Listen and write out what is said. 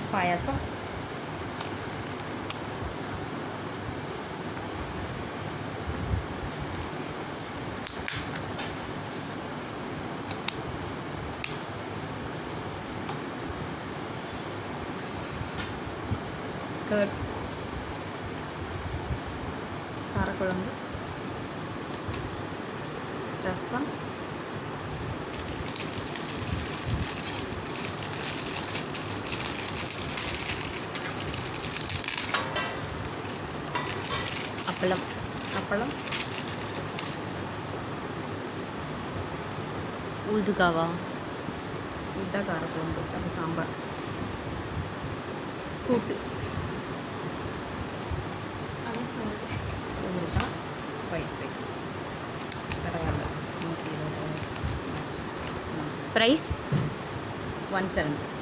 பாயாசம் curd காரக்குழம்பு ரசம் அப்பளம் அப்பளம் ஊதுகாவா இதுதான் காரக்குழம்பு அது சாம்பார் கூட்டு ஊறுகாய் ஒயிட் ரைஸ் பரவாயில்ல நூற்றி இருபது ப்ரைஸ் ஒன் செவன்ட்டி